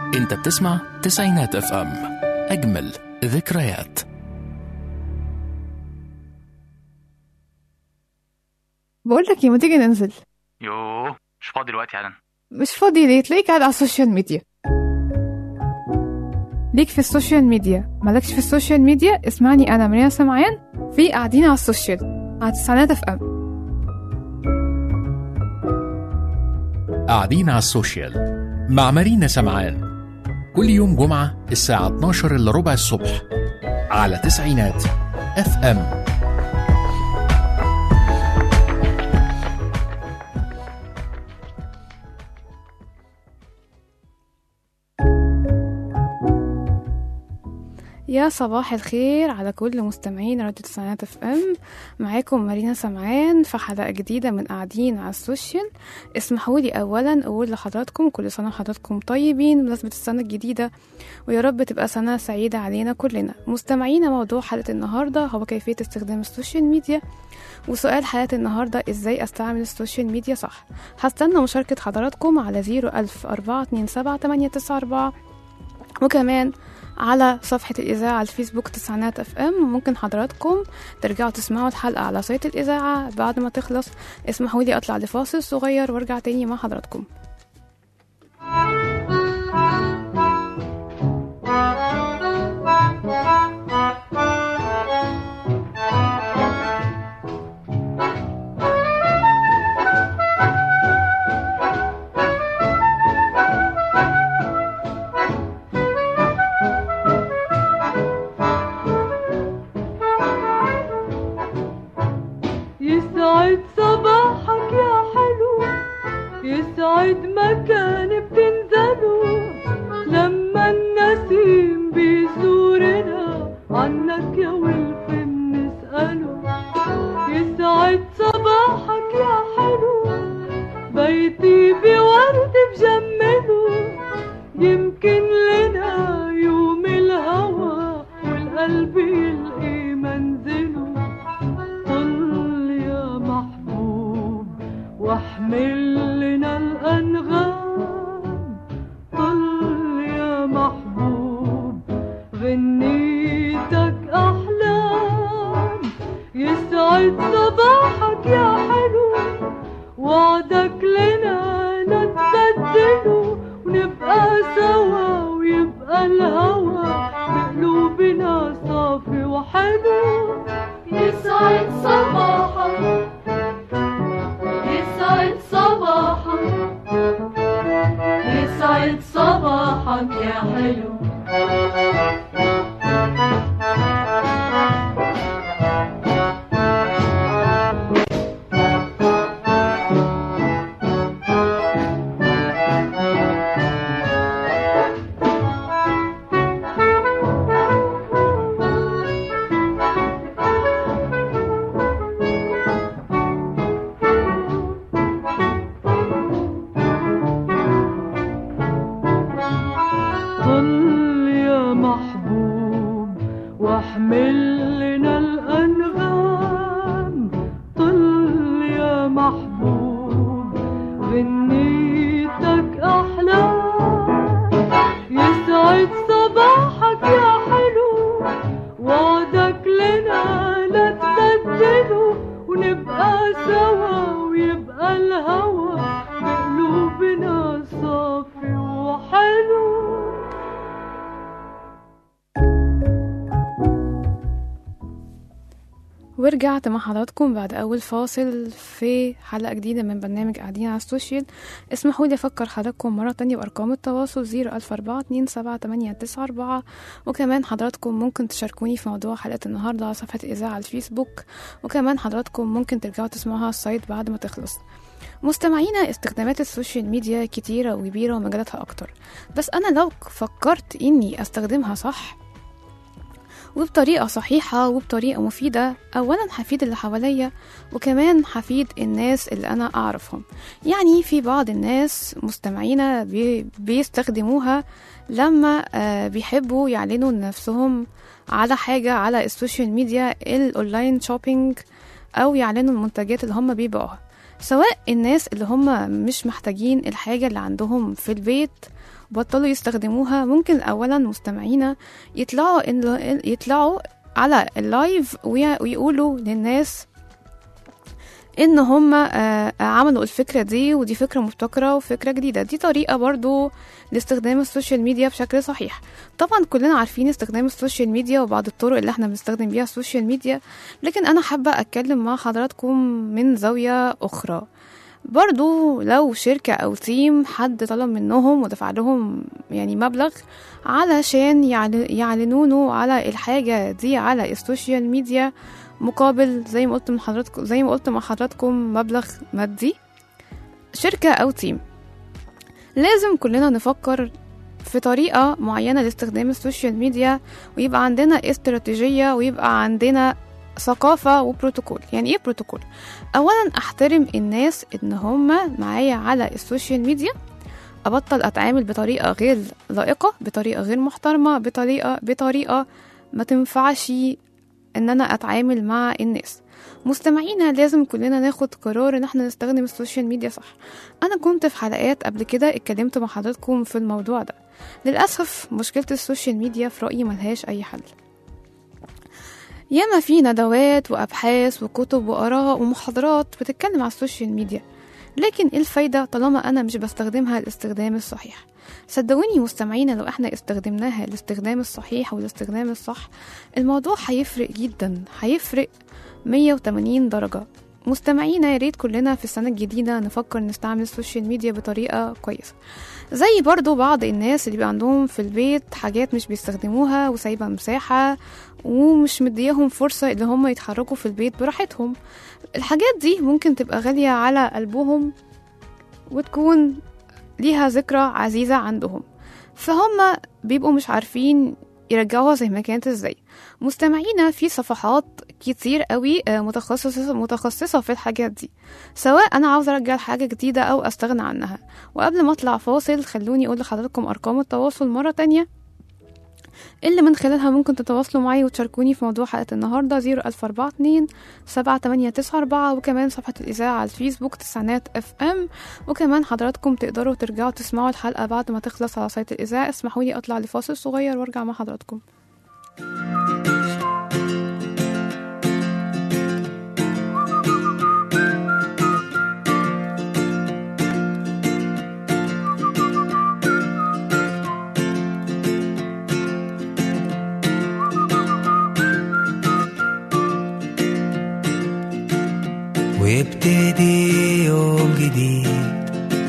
انت بتسمع تسعينات اف ام اجمل ذكريات بقول لك ايه ما تيجي ننزل يوه مش فاضي دلوقتي يا مش فاضي ليه تلاقيك قاعد على السوشيال ميديا ليك في السوشيال ميديا مالكش في السوشيال ميديا اسمعني انا مريم سمعان في قاعدين على السوشيال على تسعينات اف ام قاعدين على السوشيال مع مارينا سمعان كل يوم جمعة الساعة 12 إلا ربع الصبح على تسعينات اف ام يا صباح الخير على كل مستمعين راديو تسعينات اف ام معاكم مارينا سمعان في حلقة جديدة من قاعدين على السوشيال اسمحوا لي اولا اقول لحضراتكم كل سنة وحضراتكم طيبين بمناسبة السنة الجديدة ويا رب تبقى سنة سعيدة علينا كلنا مستمعينا موضوع حلقة النهاردة هو كيفية استخدام السوشيال ميديا وسؤال حياة النهاردة ازاي استعمل السوشيال ميديا صح هستنى مشاركة حضراتكم على زيرو ألف أربعة اتنين سبعة تمانية تسعة أربعة وكمان على صفحة الإذاعة على الفيسبوك تسعينات اف ام ممكن حضراتكم ترجعوا تسمعوا الحلقة على سايت الإذاعة بعد ما تخلص اسمحوا لي أطلع لفاصل صغير وارجع تاني مع حضراتكم يسعد صباحك يا حلو يسعد مكان بتنزله لما النسيم بيزورنا عنك يا ولف بنسأله يسعد صباحك يا حلو بيتي بورد بجمله يمكن لنا يوم الهوى والقلب يلقي منزله طل يا محبوب واحمل لنا الأنغام طل يا محبوب غنيتك أحلام يسعد صباحك يا حلو وعدك لنا نتبدله ونبقى سوا ويبقى الهوى بقلوبنا صافي وحلو يسعد صباحك يسعد صباحك يسعد صباحك يا حلو طل يا محبوب واحمل لنا الأنغام طل يا محبوب غنيتك أحلام يسعد صباحك يا حلو وعدك لنا لا تبدله ونبقى سوا ويبقى الهوى بقلوبنا صافي وحلو ورجعت مع حضراتكم بعد أول فاصل في حلقة جديدة من برنامج قاعدين على السوشيال اسمحوا لي أفكر حضراتكم مرة تانية بأرقام التواصل زيرو ألف أربعة اتنين سبعة تمانية تسعة أربعة وكمان حضراتكم ممكن تشاركوني في موضوع حلقة النهاردة على صفحة الإذاعة على الفيسبوك وكمان حضراتكم ممكن ترجعوا تسمعوها على السايت بعد ما تخلص مستمعينا استخدامات السوشيال ميديا كتيرة وكبيرة ومجالاتها أكتر بس أنا لو فكرت إني أستخدمها صح وبطريقة صحيحة وبطريقة مفيدة أولا هفيد اللي حواليا وكمان هفيد الناس اللي أنا أعرفهم يعني في بعض الناس مستمعينا بي بيستخدموها لما آه بيحبوا يعلنوا نفسهم على حاجة على السوشيال ميديا الأونلاين شوبينج أو يعلنوا المنتجات اللي هم بيبيعوها سواء الناس اللي هم مش محتاجين الحاجة اللي عندهم في البيت بطلوا يستخدموها ممكن أولا مستمعينا يطلعوا إن يطلعوا على اللايف وي- ويقولوا للناس ان هم آه، عملوا الفكرة دي ودي فكرة مبتكرة وفكرة جديدة دي طريقة برضو لاستخدام السوشيال ميديا بشكل صحيح طبعا كلنا عارفين استخدام السوشيال ميديا وبعض الطرق اللي احنا بنستخدم بيها السوشيال ميديا لكن انا حابة اتكلم مع حضراتكم من زاوية اخرى برضو لو شركة أو تيم حد طلب منهم ودفع لهم يعني مبلغ علشان يعل- يعلنونه على الحاجة دي على السوشيال ميديا مقابل زي ما قلت من حضراتكم زي ما قلت مع حضراتكم مبلغ مادي شركة أو تيم لازم كلنا نفكر في طريقة معينة لاستخدام السوشيال ميديا ويبقى عندنا استراتيجية ويبقى عندنا ثقافة وبروتوكول يعني ايه بروتوكول اولا احترم الناس ان هما معايا على السوشيال ميديا ابطل اتعامل بطريقة غير لائقة بطريقة غير محترمة بطريقة بطريقة ما تنفعش ان انا اتعامل مع الناس مستمعينا لازم كلنا ناخد قرار ان احنا نستخدم السوشيال ميديا صح انا كنت في حلقات قبل كده اتكلمت مع حضراتكم في الموضوع ده للاسف مشكله السوشيال ميديا في رايي ملهاش اي حل ياما في ندوات وابحاث وكتب واراء ومحاضرات بتتكلم على السوشيال ميديا لكن ايه الفايده طالما انا مش بستخدمها الاستخدام الصحيح صدقوني مستمعينا لو احنا استخدمناها الاستخدام الصحيح والاستخدام الصح الموضوع هيفرق جدا هيفرق 180 درجة مستمعينا يا ريت كلنا في السنة الجديدة نفكر نستعمل السوشيال ميديا بطريقة كويسة زي برضو بعض الناس اللي بيبقى عندهم في البيت حاجات مش بيستخدموها وسايبة مساحة ومش مديهم فرصة ان هم يتحركوا في البيت براحتهم الحاجات دي ممكن تبقى غالية على قلبهم وتكون ليها ذكرى عزيزة عندهم فهم بيبقوا مش عارفين يرجعوها زي ما كانت ازاي مستمعينا في صفحات كتير قوي آه، متخصصة متخصصة في الحاجات دي سواء انا عاوزة ارجع حاجة جديدة او استغنى عنها وقبل ما اطلع فاصل خلوني اقول لحضراتكم ارقام التواصل مرة تانية اللي من خلالها ممكن تتواصلوا معي وتشاركوني في موضوع حلقة النهاردة زيرو ألف أربعة اتنين سبعة تمانية تسعة أربعة وكمان صفحة الإذاعة على الفيسبوك تسعينات اف ام وكمان حضراتكم تقدروا ترجعوا تسمعوا الحلقة بعد ما تخلص على سايت الإذاعة اسمحوا لي أطلع لفاصل صغير وارجع مع حضراتكم ويبتدي يوم جديد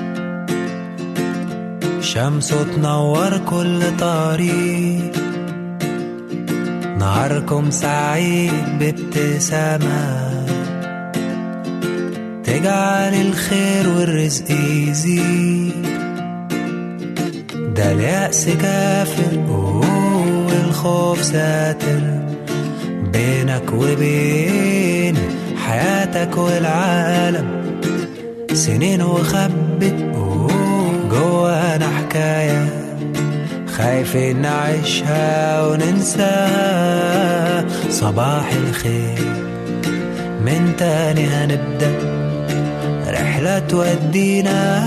شمس تنور كل طريق نهاركم سعيد بابتسامة تجعل الخير والرزق يزيد ده اليأس كافر والخوف ساتر بينك وبين حياتك والعالم سنين وخبت جوانا حكاية خايفين نعيشها وننساها صباح الخير من تاني هنبدأ رحلة تودينا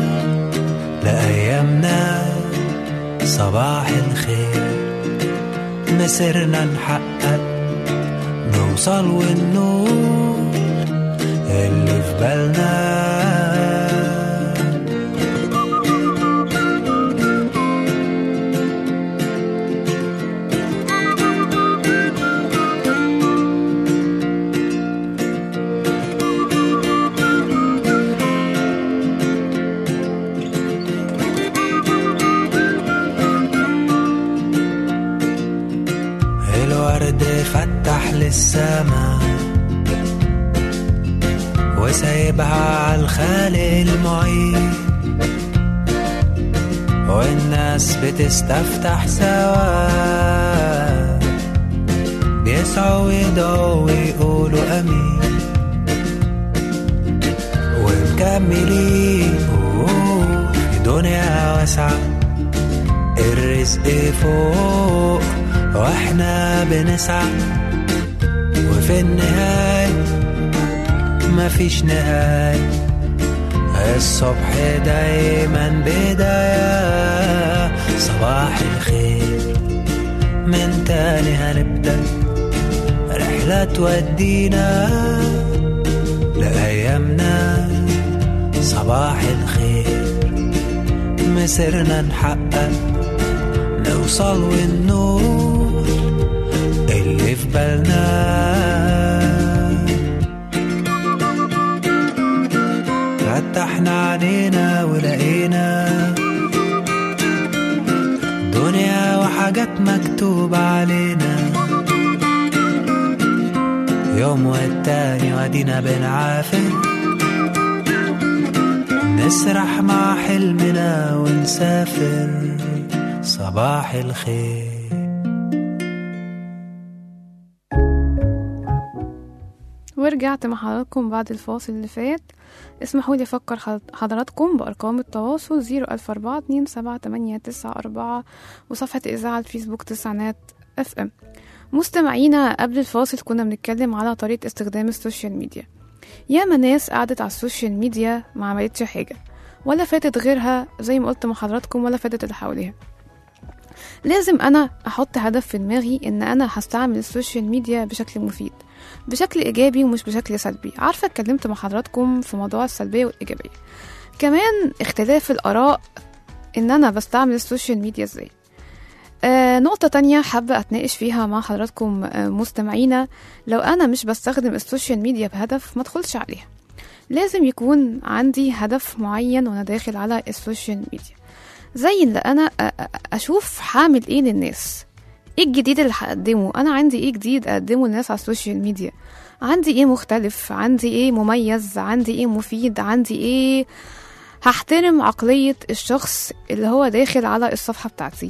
لأيامنا صباح الخير مسيرنا نحقق نوصل والنور اللي في بالنا الورد فتح للسما وسايبها على الخالق المعين والناس بتستفتح سوا بيسعوا ويدعوا ويقولوا امين ومكملين أوه، في دنيا واسعه الرزق فوق واحنا بنسعى وفي النهاية مفيش نهاية الصبح دايما بداية صباح الخير من تاني هنبدأ رحلة تودينا لأيامنا صباح الخير مسيرنا نحقق نوصل والنور اللي في بالنا فتحنا علينا ولقينا دنيا وحاجات مكتوبة علينا يوم والتاني ودينا بنعافر نسرح مع حلمنا ونسافر صباح الخير ورجعت مع حضراتكم بعد الفاصل اللي فات اسمحوا لي افكر حض- حضراتكم بارقام التواصل 004 وصفحة اذاعة الفيسبوك تسعينات اف ام مستمعينا قبل الفاصل كنا بنتكلم على طريقة استخدام السوشيال ميديا ياما ناس قعدت على السوشيال ميديا ما عملتش حاجة ولا فاتت غيرها زي ما قلت مع حضراتكم ولا فاتت اللي حواليها لازم انا احط هدف في دماغي ان انا هستعمل السوشيال ميديا بشكل مفيد بشكل ايجابي ومش بشكل سلبي عارفه اتكلمت مع حضراتكم في موضوع السلبيه والايجابيه كمان اختلاف الاراء ان انا بستعمل السوشيال ميديا ازاي آه نقطة تانية حابة أتناقش فيها مع حضراتكم آه مستمعينا لو أنا مش بستخدم السوشيال ميديا بهدف ما ادخلش عليها لازم يكون عندي هدف معين وأنا داخل على السوشيال ميديا زي اللي أنا أ- أ- أشوف هعمل إيه للناس ايه الجديد اللي هقدمه انا عندي ايه جديد اقدمه للناس على السوشيال ميديا عندي ايه مختلف عندي ايه مميز عندي ايه مفيد عندي ايه هحترم عقلية الشخص اللي هو داخل على الصفحة بتاعتي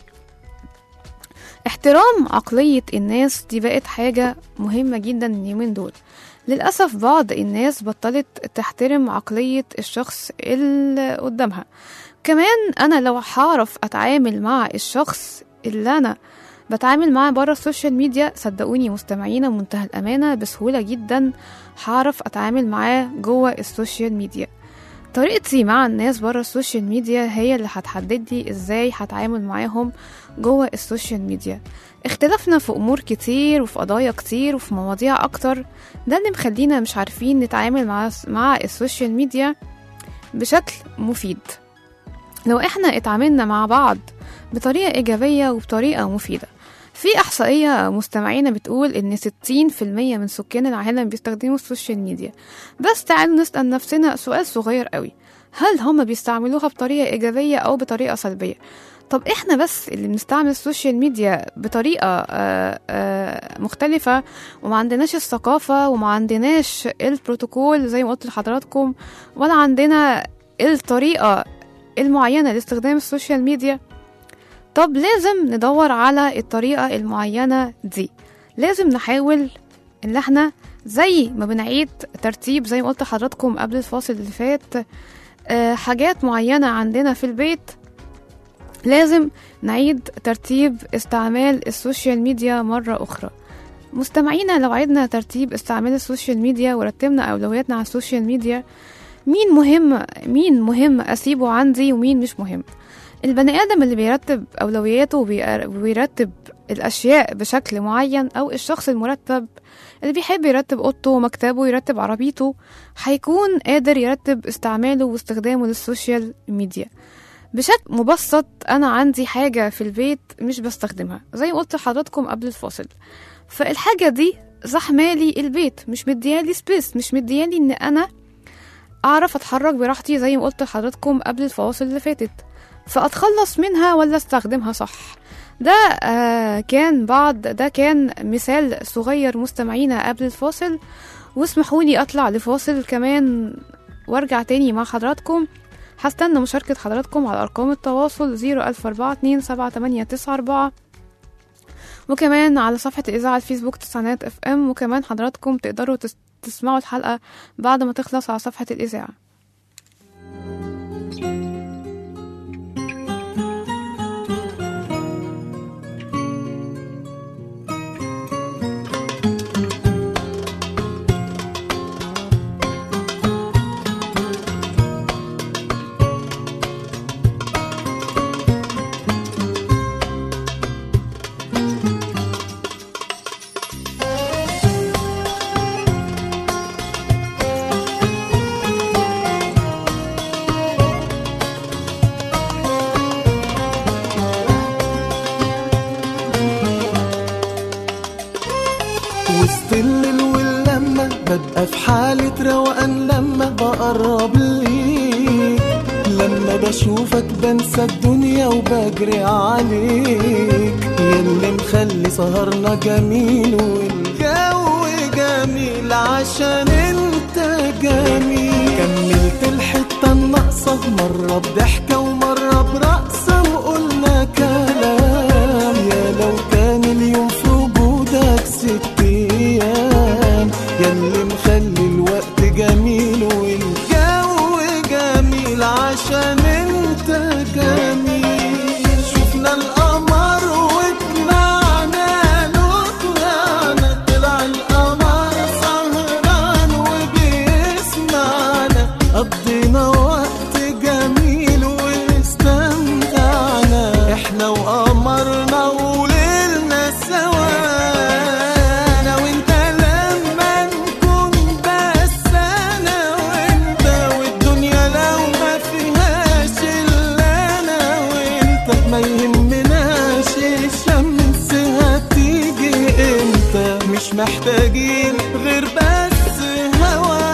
احترام عقلية الناس دي بقت حاجة مهمة جدا اليومين دول للأسف بعض الناس بطلت تحترم عقلية الشخص اللي قدامها كمان أنا لو هعرف أتعامل مع الشخص اللي أنا بتعامل معاه بره السوشيال ميديا صدقوني مستمعينا منتهى الأمانة بسهولة جدا هعرف أتعامل معاه جوه السوشيال ميديا طريقتي مع الناس بره السوشيال ميديا هي اللي هتحدد لي ازاي هتعامل معاهم جوه السوشيال ميديا اختلفنا في امور كتير وفي قضايا كتير وفي مواضيع اكتر ده اللي مخلينا مش عارفين نتعامل مع مع السوشيال ميديا بشكل مفيد لو احنا اتعاملنا مع بعض بطريقة إيجابية وبطريقة مفيدة في إحصائية مستمعينا بتقول إن 60% من سكان العالم بيستخدموا السوشيال ميديا بس تعالوا نسأل نفسنا سؤال صغير قوي هل هما بيستعملوها بطريقة إيجابية أو بطريقة سلبية؟ طب إحنا بس اللي بنستعمل السوشيال ميديا بطريقة آه، آه، مختلفة وما عندناش الثقافة وما عندناش البروتوكول زي ما قلت لحضراتكم ولا عندنا الطريقة المعينة لاستخدام السوشيال ميديا طب لازم ندور على الطريقة المعينة دي لازم نحاول ان احنا زي ما بنعيد ترتيب زي ما قلت لحضراتكم قبل الفاصل اللي فات آه، حاجات معينة عندنا في البيت لازم نعيد ترتيب استعمال السوشيال ميديا مرة أخرى مستمعينا لو عدنا ترتيب استعمال السوشيال ميديا ورتبنا أولوياتنا على السوشيال ميديا مين مهم مين مهم أسيبه عندي ومين مش مهم البني آدم اللي بيرتب أولوياته وبير- وبيرتب الأشياء بشكل معين أو الشخص المرتب اللي بيحب يرتب أوضته مكتبه يرتب عربيته هيكون قادر يرتب استعماله واستخدامه للسوشيال ميديا بشكل مبسط أنا عندي حاجة في البيت مش بستخدمها زي ما قلت لحضراتكم قبل الفاصل فالحاجة دي زحمالي البيت مش مديالي سبيس مش مديالي ان انا اعرف اتحرك براحتي زي ما قلت لحضراتكم قبل الفواصل اللي فاتت فاتخلص منها ولا استخدمها صح ده آه كان بعض ده كان مثال صغير مستمعينا قبل الفاصل واسمحوا لي اطلع لفاصل كمان وارجع تاني مع حضراتكم هستنى مشاركة حضراتكم على أرقام التواصل 004427894 وكمان على صفحة الإذاعة الفيسبوك تسعينات اف ام وكمان حضراتكم تقدروا تس- تسمعوا الحلقة بعد ما تخلص على صفحة الإذاعة حالة روقان لما بقرب ليك لما بشوفك بنسى الدنيا وبجري عليك ياللي مخلي سهرنا جميل والجو جميل عشان انت جميل كملت الحتة الناقصة مرة بضحكة ومرة برقصة وقلنا كلام يا لو كان اليوم في وجودك ست ايام ياللي مخلي الوقت جميل والجو جميل عشان انت جميل شفنا القمر وطلعنا له طلعنا طلع القمر سهران وبيسمعنا قضينا وقت جميل واستمتعنا احنا وقمرنا وليلنا سوا انا وانت لما نكون بس انا وانت والدنيا لو ما فيهاش الا انا وانت ما يهمناش الشمس هتيجي امتى مش محتاجين غير بس هوا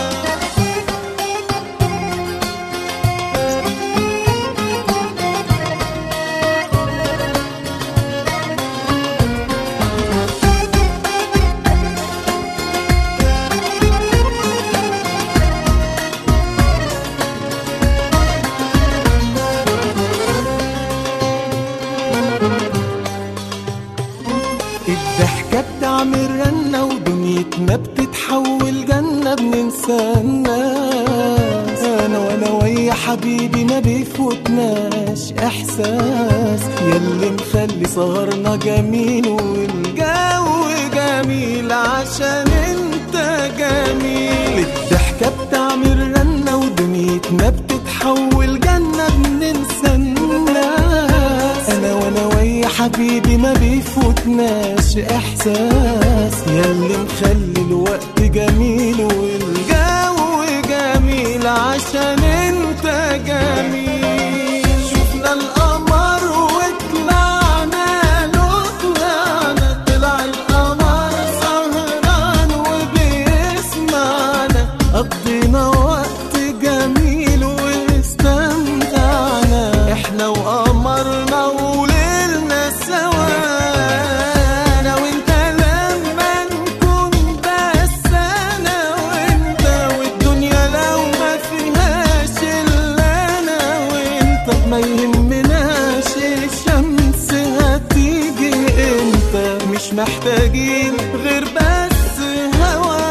الضحكة بتعمل رنة ودنيتنا بتتحول جنة بننسى الناس أنا وأنا ويا حبيبي ما بيفوتناش إحساس ياللي مخلي سهرنا جميل والجو جميل عشان انت جميل الضحكة بتعمل رنة ودنيتنا بتتحول جنة بننسى الناس أنا وأنا ويا حبيبي ما بيفوتناش إحساس ياللي مخلي الوقت جميل والجو جميل عشان انت جميل شفنا القمر وطلعنا له طلعنا طلع القمر سهران وبيسمعنا قضينا وقت جميل واستمتعنا احنا وقمرنا وليلنا سوا انا وانت لما نكون بس انا وانت والدنيا لو ما فيهاش الا انا وانت ما يهمناش الشمس هتيجي امتى مش محتاجين غير بس هوا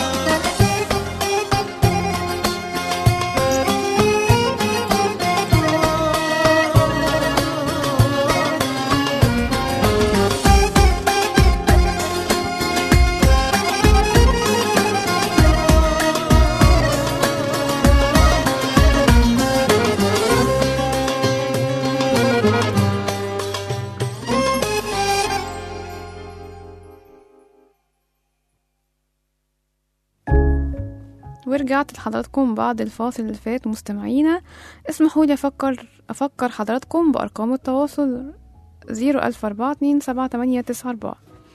ورجعت لحضراتكم بعد الفاصل اللي فات مستمعينا اسمحوا لي أفكر أفكر حضراتكم بأرقام التواصل زيرو ألف أربعة اتنين سبعة تمانية تسعة أربعة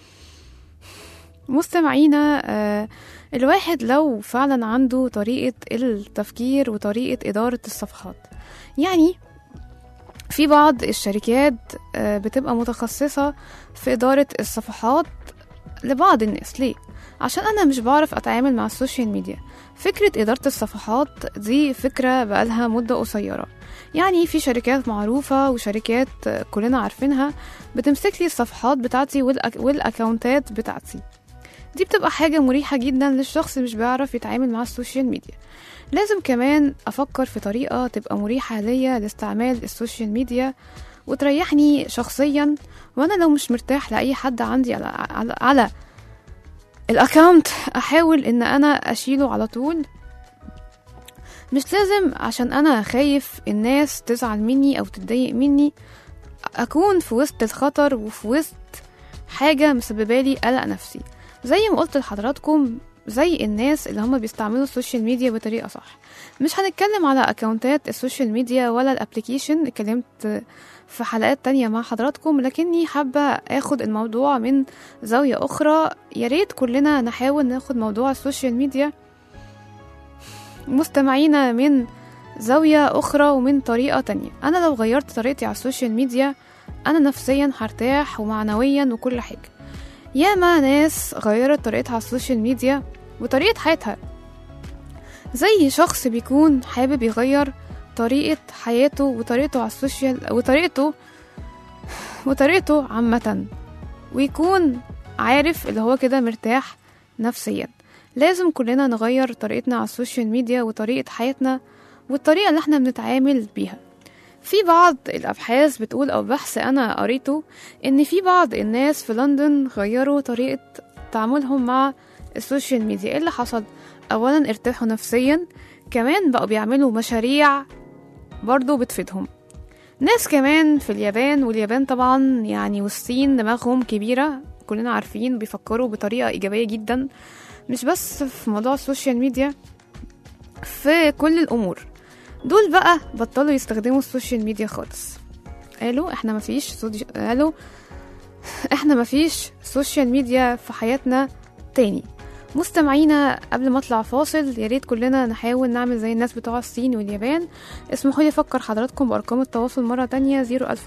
مستمعينا آه الواحد لو فعلا عنده طريقة التفكير وطريقة إدارة الصفحات يعني في بعض الشركات آه بتبقى متخصصة في إدارة الصفحات لبعض الناس ليه؟ عشان أنا مش بعرف أتعامل مع السوشيال ميديا فكرة إدارة الصفحات دي فكرة بقالها مدة قصيرة يعني في شركات معروفة وشركات كلنا عارفينها بتمسك لي الصفحات بتاعتي والأك... والأكاونتات بتاعتي دي بتبقى حاجة مريحة جدا للشخص مش بيعرف يتعامل مع السوشيال ميديا لازم كمان أفكر في طريقة تبقى مريحة ليا لاستعمال السوشيال ميديا وتريحني شخصيا وأنا لو مش مرتاح لأي حد عندي على, على, على الاكاونت احاول ان انا اشيله على طول مش لازم عشان انا خايف الناس تزعل مني او تتضايق مني اكون في وسط الخطر وفي وسط حاجه مسببالي قلق نفسي زي ما قلت لحضراتكم زي الناس اللي هم بيستعملوا السوشيال ميديا بطريقه صح مش هنتكلم على اكونتات السوشيال ميديا ولا الابليكيشن اتكلمت في حلقات تانية مع حضراتكم لكني حابة اخد الموضوع من زاوية اخرى يا ريت كلنا نحاول ناخد موضوع السوشيال ميديا مستمعينا من زاوية أخرى ومن طريقة تانية أنا لو غيرت طريقتي على السوشيال ميديا أنا نفسيا هرتاح ومعنويا وكل حاجة ياما ناس غيرت طريقتها على السوشيال ميديا وطريقة حياتها زي شخص بيكون حابب يغير طريقة حياته وطريقته على السوشيال وطريقته وطريقته عامة ويكون عارف اللي هو كده مرتاح نفسيا لازم كلنا نغير طريقتنا على السوشيال ميديا وطريقة حياتنا والطريقة اللي احنا بنتعامل بيها في بعض الأبحاث بتقول أو بحث أنا قريته إن في بعض الناس في لندن غيروا طريقة تعاملهم مع السوشيال ميديا إيه اللي حصل أولا ارتاحوا نفسيا كمان بقوا بيعملوا مشاريع برضو بتفيدهم ناس كمان في اليابان واليابان طبعا يعني والصين دماغهم كبيرة كلنا عارفين بيفكروا بطريقة إيجابية جدا مش بس في موضوع السوشيال ميديا في كل الأمور دول بقى بطلوا يستخدموا السوشيال ميديا خالص قالوا احنا مفيش سوشي... قالوا احنا مفيش سوشيال ميديا في حياتنا تاني مستمعينا قبل ما اطلع فاصل يا ريت كلنا نحاول نعمل زي الناس بتوع الصين واليابان اسمحوا لي افكر حضراتكم بارقام التواصل مره تانية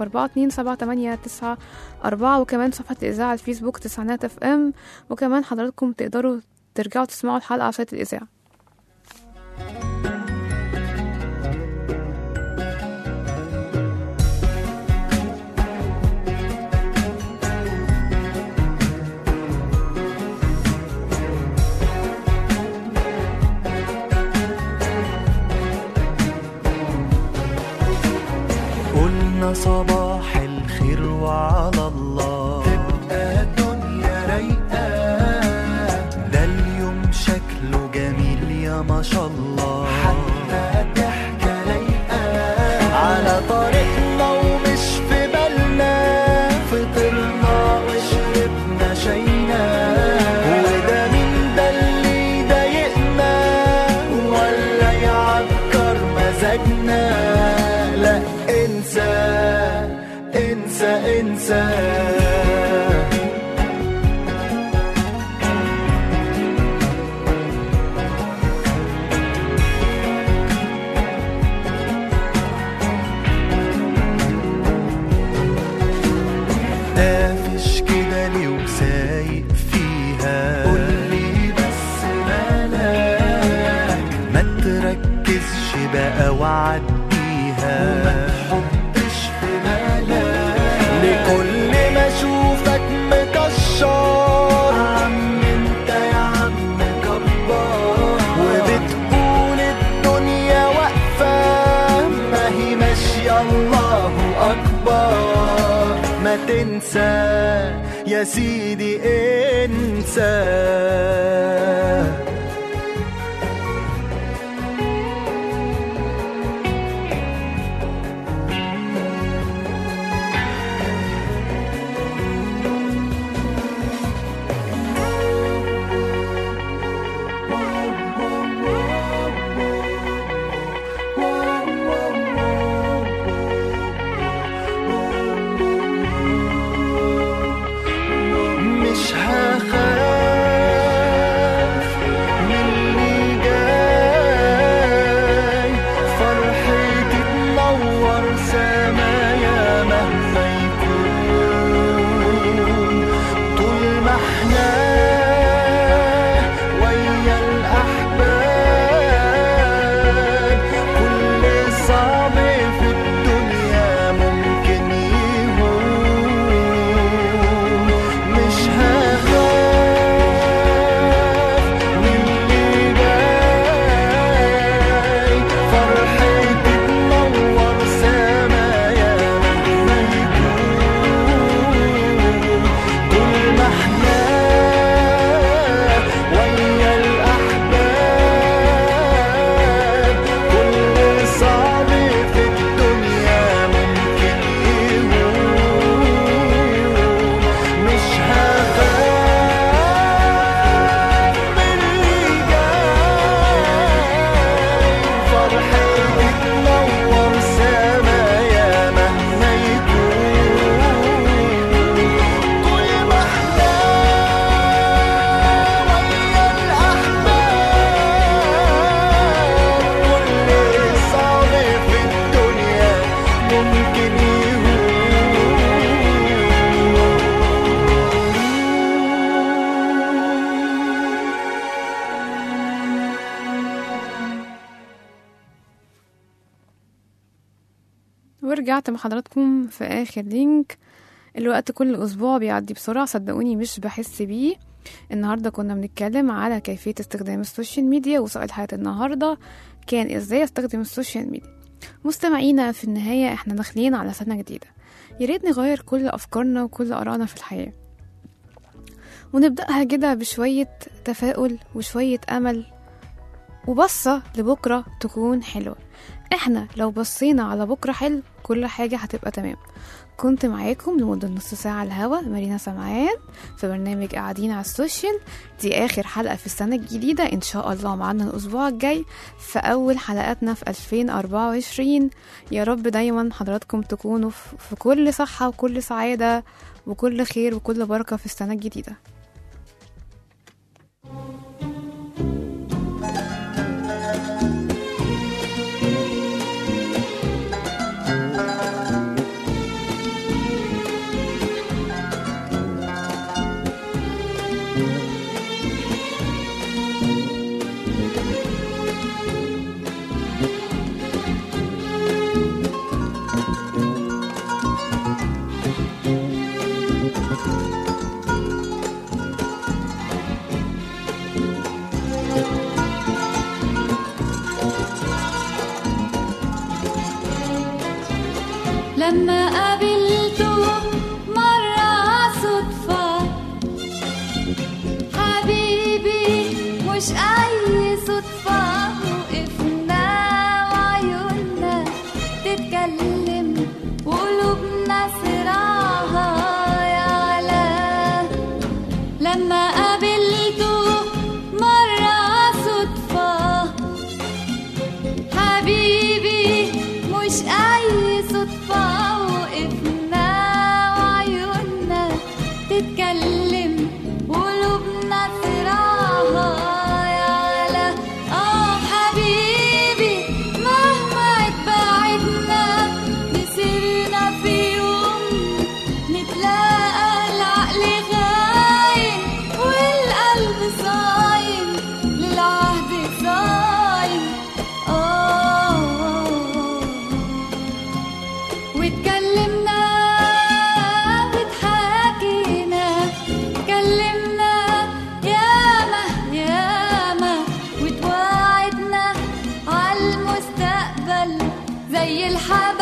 0042789 وكمان صفحه الاذاعه على الفيسبوك تسعينات اف ام وكمان حضراتكم تقدروا ترجعوا تسمعوا الحلقه على سايت الاذاعه قلنا صباح الخير وعلى الله تبقى الدنيا رايقة ده اليوم شكله جميل يا ما شاء الله حتى الضحكة لايقة على طريقنا ومش في بالنا فطرنا وشربنا شينا وده مين ده اللي يضايقنا ولا يعكر مزاجنا لا انسى انسى انسى قافش كده ليه وسايق فيها قولي بس مالك ما تركزش بقى وعديها وما تحطش في بالك لكل ما اشوفك مكشر عم انت يا عم كبار وبتقول الدنيا واقفة ما هي ماشية الله أكبر ما تنسى يا سيدي انسى مش هخاف ورجعت مع حضراتكم في آخر لينك الوقت كل أسبوع بيعدي بسرعة صدقوني مش بحس بيه النهاردة كنا بنتكلم على كيفية استخدام السوشيال ميديا وسؤال حياة النهاردة كان ازاي استخدم السوشيال ميديا مستمعينا في النهاية احنا داخلين على سنة جديدة ياريت نغير كل أفكارنا وكل آرائنا في الحياة ونبدأها كده بشوية تفاؤل وشوية أمل وبصة لبكرة تكون حلوة احنا لو بصينا على بكرة حلو كل حاجة هتبقى تمام كنت معاكم لمدة نص ساعة الهوا مارينا سمعان في برنامج قاعدين على السوشيال دي آخر حلقة في السنة الجديدة إن شاء الله معانا الأسبوع الجاي في أول حلقاتنا في 2024 يا رب دايما حضراتكم تكونوا في في كل صحة وكل سعادة وكل خير وكل بركة في السنة الجديدة لما قابلته مرة صدفة حبيبي مش أي صدفة وقفنا وعيوننا تتكلم وقلوبنا صراعها يعلى لما قابلته مرة صدفة حبيبي مش أي صدفة وقفنا وعيوننا تتكلم وقلوبنا صراعها يعلى آه حبيبي مهما اتبعدنا مسيرنا في يوم نتلاقى العقل غايم والقلب صايم للعهد صايم آه واتكلمنا واتحاكينا اتكلمنا ياما ياما واتواعدنا عالمستقبل زي الحب